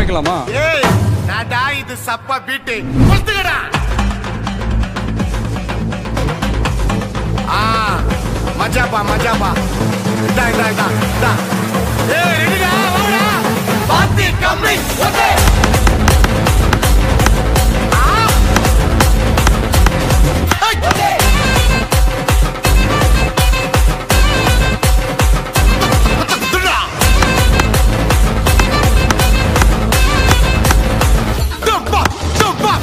கேட்கலாமா ஏய் நாடா இது சப்பா பீட்டு கொடுத்துக்கடா ஆ மஜாப்பா மஜாப்பா இதா இதா இதா இதா ஏய் ரெடிடா வாடா பாத்தி கம்மி okay Jump up! Jump up!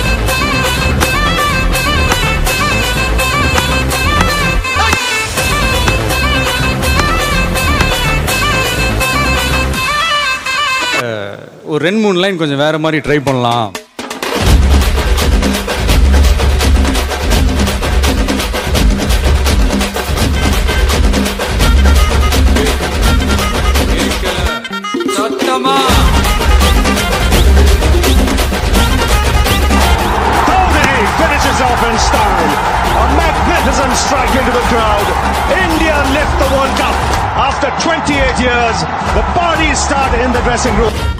ஒரு ரெண்டு மூணு லைன் கொஞ்சம் வேற மாதிரி ட்ரை பண்ணலாம் சத்தமா Dhoni finishes off in style. A magnificent strike into the crowd. India lift the World Cup. After 28 years, the parties start in the dressing room.